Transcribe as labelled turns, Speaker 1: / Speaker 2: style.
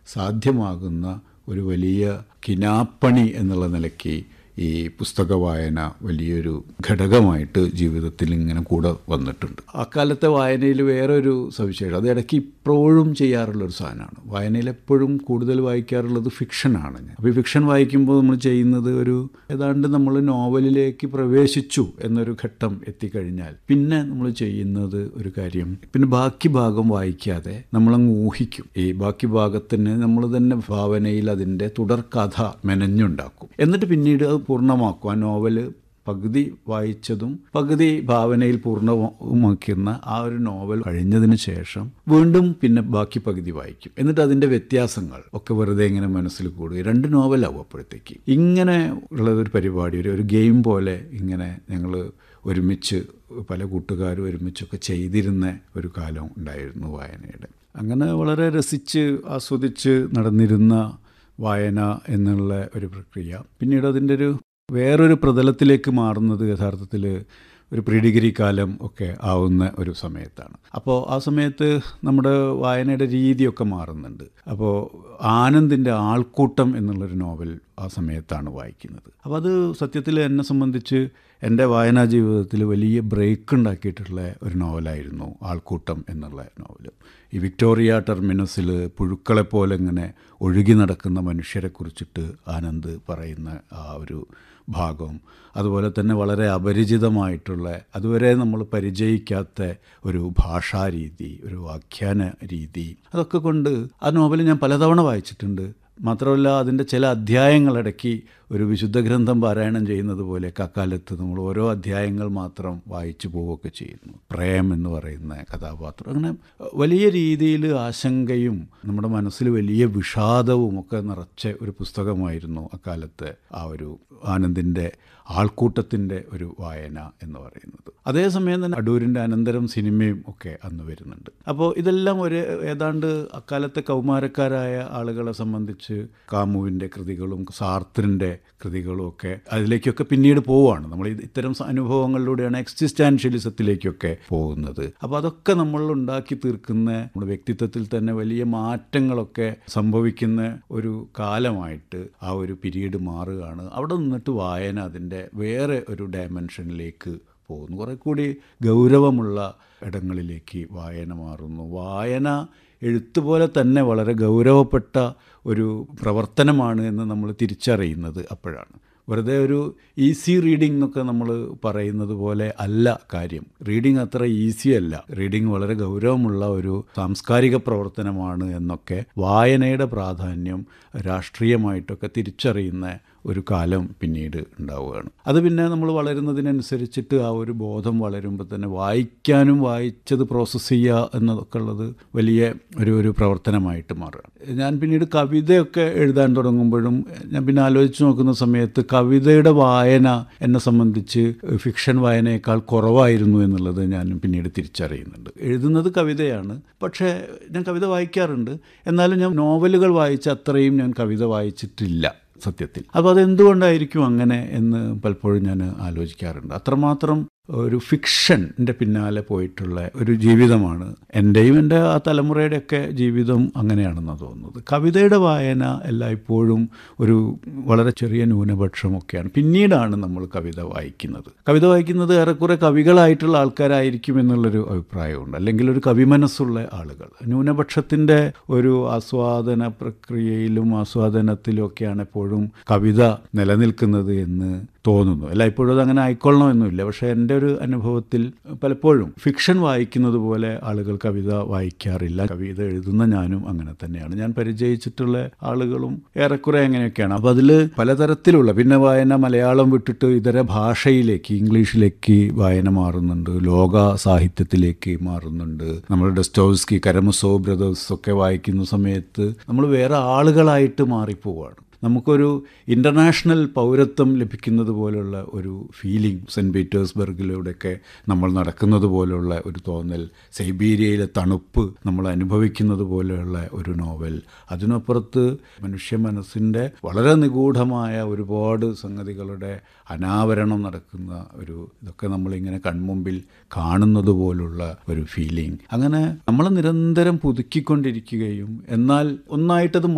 Speaker 1: സാധ്യമാകുന്ന ഒരു വലിയ കിനാപ്പണി എന്നുള്ള നിലയ്ക്ക് ഈ പുസ്തക വായന വലിയൊരു ഘടകമായിട്ട് ജീവിതത്തിൽ ഇങ്ങനെ കൂടെ വന്നിട്ടുണ്ട് അക്കാലത്തെ വായനയിൽ വേറൊരു സവിശേഷത അത് ഇടയ്ക്ക് ഇപ്പോഴും ചെയ്യാറുള്ളൊരു സാധനമാണ് വായനയിൽ എപ്പോഴും കൂടുതൽ വായിക്കാറുള്ളത് ഫിക്ഷനാണ് ഞാൻ അപ്പോൾ ഈ ഫിക്ഷൻ വായിക്കുമ്പോൾ നമ്മൾ ചെയ്യുന്നത് ഒരു ഏതാണ്ട് നമ്മൾ നോവലിലേക്ക് പ്രവേശിച്ചു എന്നൊരു ഘട്ടം എത്തിക്കഴിഞ്ഞാൽ പിന്നെ നമ്മൾ ചെയ്യുന്നത് ഒരു കാര്യം പിന്നെ ബാക്കി ഭാഗം വായിക്കാതെ നമ്മളങ്ങ് ഊഹിക്കും ഈ ബാക്കി ഭാഗത്തിന് നമ്മൾ തന്നെ ഭാവനയിൽ അതിൻ്റെ തുടർക്കഥ മെനഞ്ഞുണ്ടാക്കും എന്നിട്ട് പിന്നീട് അത് പൂർണ്ണമാക്കും ആ നോവല് പകുതി വായിച്ചതും പകുതി ഭാവനയിൽ പൂർണ്ണമാക്കുന്ന ആ ഒരു നോവൽ കഴിഞ്ഞതിന് ശേഷം വീണ്ടും പിന്നെ ബാക്കി പകുതി വായിക്കും എന്നിട്ട് അതിൻ്റെ വ്യത്യാസങ്ങൾ ഒക്കെ വെറുതെ ഇങ്ങനെ മനസ്സിൽ കൂടുക രണ്ട് നോവലാവും അപ്പോഴത്തേക്ക് ഇങ്ങനെ ഉള്ളതൊരു പരിപാടി ഒരു ഒരു ഗെയിം പോലെ ഇങ്ങനെ ഞങ്ങൾ ഒരുമിച്ച് പല കൂട്ടുകാരും ഒരുമിച്ചൊക്കെ ചെയ്തിരുന്ന ഒരു കാലം ഉണ്ടായിരുന്നു വായനയുടെ അങ്ങനെ വളരെ രസിച്ച് ആസ്വദിച്ച് നടന്നിരുന്ന വായന എന്നുള്ള ഒരു പ്രക്രിയ പിന്നീട് അതിൻ്റെ ഒരു വേറൊരു പ്രതലത്തിലേക്ക് മാറുന്നത് യഥാർത്ഥത്തിൽ ഒരു പ്രീ ഡിഗ്രി കാലം ഒക്കെ ആവുന്ന ഒരു സമയത്താണ് അപ്പോൾ ആ സമയത്ത് നമ്മുടെ വായനയുടെ രീതിയൊക്കെ മാറുന്നുണ്ട് അപ്പോൾ ആനന്ദിൻ്റെ ആൾക്കൂട്ടം എന്നുള്ളൊരു നോവൽ ആ സമയത്താണ് വായിക്കുന്നത് അപ്പോൾ അത് സത്യത്തിൽ എന്നെ സംബന്ധിച്ച് എൻ്റെ വായനാ ജീവിതത്തിൽ വലിയ ബ്രേക്ക് ഉണ്ടാക്കിയിട്ടുള്ള ഒരു നോവലായിരുന്നു ആൾക്കൂട്ടം എന്നുള്ള നോവൽ ഈ വിക്ടോറിയ ടെർമിനസിൽ പുഴുക്കളെ പോലെ ഇങ്ങനെ ഒഴുകി നടക്കുന്ന മനുഷ്യരെ കുറിച്ചിട്ട് ആനന്ദ് പറയുന്ന ആ ഒരു ഭാഗം അതുപോലെ തന്നെ വളരെ അപരിചിതമായിട്ടുള്ള അതുവരെ നമ്മൾ പരിചയിക്കാത്ത ഒരു ഭാഷാരീതി ഒരു വ്യാഖ്യാന രീതി അതൊക്കെ കൊണ്ട് ആ നോവൽ ഞാൻ പലതവണ വായിച്ചിട്ടുണ്ട് മാത്രമല്ല അതിൻ്റെ ചില അധ്യായങ്ങളിടയ്ക്ക് ഒരു വിശുദ്ധ ഗ്രന്ഥം പാരായണം ചെയ്യുന്നത് പോലെ അക്കാലത്ത് നമ്മൾ ഓരോ അധ്യായങ്ങൾ മാത്രം വായിച്ചു പോവുകയൊക്കെ ചെയ്യുന്നു പ്രേം എന്ന് പറയുന്ന കഥാപാത്രം അങ്ങനെ വലിയ രീതിയിൽ ആശങ്കയും നമ്മുടെ മനസ്സിൽ വലിയ വിഷാദവും ഒക്കെ നിറച്ച ഒരു പുസ്തകമായിരുന്നു അക്കാലത്ത് ആ ഒരു ആനന്ദിൻ്റെ ആൾക്കൂട്ടത്തിൻ്റെ ഒരു വായന എന്ന് പറയുന്നത് അതേസമയം തന്നെ അടൂരിൻ്റെ അനന്തരം സിനിമയും ഒക്കെ അന്ന് വരുന്നുണ്ട് അപ്പോൾ ഇതെല്ലാം ഒരു ഏതാണ്ട് അക്കാലത്തെ കൗമാരക്കാരായ ആളുകളെ സംബന്ധിച്ച് കാമുവിൻ്റെ കൃതികളും സാർത്തിൻ്റെ കൃതികളും ഒക്കെ അതിലേക്കൊക്കെ പിന്നീട് പോവുകയാണ് നമ്മൾ ഇത്തരം അനുഭവങ്ങളിലൂടെയാണ് എക്സിസ്റ്റാൻഷ്യലിസത്തിലേക്കൊക്കെ പോകുന്നത് അപ്പോൾ അതൊക്കെ നമ്മൾ ഉണ്ടാക്കി തീർക്കുന്ന നമ്മുടെ വ്യക്തിത്വത്തിൽ തന്നെ വലിയ മാറ്റങ്ങളൊക്കെ സംഭവിക്കുന്ന ഒരു കാലമായിട്ട് ആ ഒരു പിരീഡ് മാറുകയാണ് അവിടെ നിന്നിട്ട് വായന അതിൻ്റെ വേറെ ഒരു ഡയമെൻഷനിലേക്ക് പോകുന്നു കുറെ കൂടി ഗൗരവമുള്ള ഇടങ്ങളിലേക്ക് വായന മാറുന്നു വായന എഴുത്തുപോലെ തന്നെ വളരെ ഗൗരവപ്പെട്ട ഒരു പ്രവർത്തനമാണ് എന്ന് നമ്മൾ തിരിച്ചറിയുന്നത് അപ്പോഴാണ് വെറുതെ ഒരു ഈസി റീഡിംഗ് എന്നൊക്കെ നമ്മൾ പറയുന്നത് പോലെ അല്ല കാര്യം റീഡിംഗ് അത്ര ഈസി അല്ല റീഡിംഗ് വളരെ ഗൗരവമുള്ള ഒരു സാംസ്കാരിക പ്രവർത്തനമാണ് എന്നൊക്കെ വായനയുടെ പ്രാധാന്യം രാഷ്ട്രീയമായിട്ടൊക്കെ തിരിച്ചറിയുന്ന ഒരു കാലം പിന്നീട് ഉണ്ടാവുകയാണ് അത് പിന്നെ നമ്മൾ വളരുന്നതിനനുസരിച്ചിട്ട് ആ ഒരു ബോധം വളരുമ്പോൾ തന്നെ വായിക്കാനും വായിച്ചത് പ്രോസസ്സ് ചെയ്യുക എന്നതൊക്കെ ഉള്ളത് വലിയ ഒരു ഒരു പ്രവർത്തനമായിട്ട് മാറുകയാണ് ഞാൻ പിന്നീട് കവിതയൊക്കെ എഴുതാൻ തുടങ്ങുമ്പോഴും ഞാൻ പിന്നെ ആലോചിച്ച് നോക്കുന്ന സമയത്ത് കവിതയുടെ വായന എന്നെ സംബന്ധിച്ച് ഫിക്ഷൻ വായനയേക്കാൾ കുറവായിരുന്നു എന്നുള്ളത് ഞാൻ പിന്നീട് തിരിച്ചറിയുന്നുണ്ട് എഴുതുന്നത് കവിതയാണ് പക്ഷേ ഞാൻ കവിത വായിക്കാറുണ്ട് എന്നാലും ഞാൻ നോവലുകൾ വായിച്ച അത്രയും ഞാൻ കവിത വായിച്ചിട്ടില്ല സത്യത്തിൽ അപ്പോൾ അതെന്തുകൊണ്ടായിരിക്കും അങ്ങനെ എന്ന് പലപ്പോഴും ഞാൻ ആലോചിക്കാറുണ്ട് അത്രമാത്രം ഒരു ഫിക്ഷൻ്റെ പിന്നാലെ പോയിട്ടുള്ള ഒരു ജീവിതമാണ് എൻ്റെയും എൻ്റെ ആ തലമുറയുടെയൊക്കെ ജീവിതം അങ്ങനെയാണെന്ന് തോന്നുന്നത് കവിതയുടെ വായന എല്ലായ്പ്പോഴും ഒരു വളരെ ചെറിയ ന്യൂനപക്ഷമൊക്കെയാണ് പിന്നീടാണ് നമ്മൾ കവിത വായിക്കുന്നത് കവിത വായിക്കുന്നത് ഏറെക്കുറെ കവികളായിട്ടുള്ള ആൾക്കാരായിരിക്കും എന്നുള്ളൊരു അഭിപ്രായമുണ്ട് അല്ലെങ്കിൽ ഒരു കവിമനസ്സുള്ള ആളുകൾ ന്യൂനപക്ഷത്തിൻ്റെ ഒരു ആസ്വാദന പ്രക്രിയയിലും ആസ്വാദനത്തിലും ഒക്കെയാണ് എപ്പോഴും കവിത നിലനിൽക്കുന്നത് എന്ന് തോന്നുന്നു അല്ല ഇപ്പോഴും അത് അങ്ങനെ ആയിക്കൊള്ളണമെന്നില്ല പക്ഷേ എൻ്റെ ഒരു അനുഭവത്തിൽ പലപ്പോഴും ഫിക്ഷൻ വായിക്കുന്നത് പോലെ ആളുകൾ കവിത വായിക്കാറില്ല കവിത എഴുതുന്ന ഞാനും അങ്ങനെ തന്നെയാണ് ഞാൻ പരിചയിച്ചിട്ടുള്ള ആളുകളും ഏറെക്കുറെ അങ്ങനെയൊക്കെയാണ് അപ്പോൾ അതിൽ പലതരത്തിലുള്ള പിന്നെ വായന മലയാളം വിട്ടിട്ട് ഇതര ഭാഷയിലേക്ക് ഇംഗ്ലീഷിലേക്ക് വായന മാറുന്നുണ്ട് ലോക സാഹിത്യത്തിലേക്ക് മാറുന്നുണ്ട് നമ്മൾ ഡെസ്റ്റോവ്സ്കി കരമസോ ബ്രദേഴ്സ് ഒക്കെ വായിക്കുന്ന സമയത്ത് നമ്മൾ വേറെ ആളുകളായിട്ട് മാറിപ്പോവാണ് നമുക്കൊരു ഇൻ്റർനാഷണൽ പൗരത്വം ലഭിക്കുന്നത് പോലുള്ള ഒരു ഫീലിംഗ് സെൻറ്റ് പീറ്റേഴ്സ്ബർഗിലൂടെയൊക്കെ നമ്മൾ നടക്കുന്നത് പോലുള്ള ഒരു തോന്നൽ സൈബീരിയയിലെ തണുപ്പ് നമ്മൾ അനുഭവിക്കുന്നത് പോലെയുള്ള ഒരു നോവൽ അതിനപ്പുറത്ത് മനുഷ്യ മനസ്സിൻ്റെ വളരെ നിഗൂഢമായ ഒരുപാട് സംഗതികളുടെ അനാവരണം നടക്കുന്ന ഒരു ഇതൊക്കെ നമ്മളിങ്ങനെ കൺമുമ്പിൽ കാണുന്നത് പോലുള്ള ഒരു ഫീലിംഗ് അങ്ങനെ നമ്മൾ നിരന്തരം പുതുക്കിക്കൊണ്ടിരിക്കുകയും എന്നാൽ ഒന്നായിട്ടത്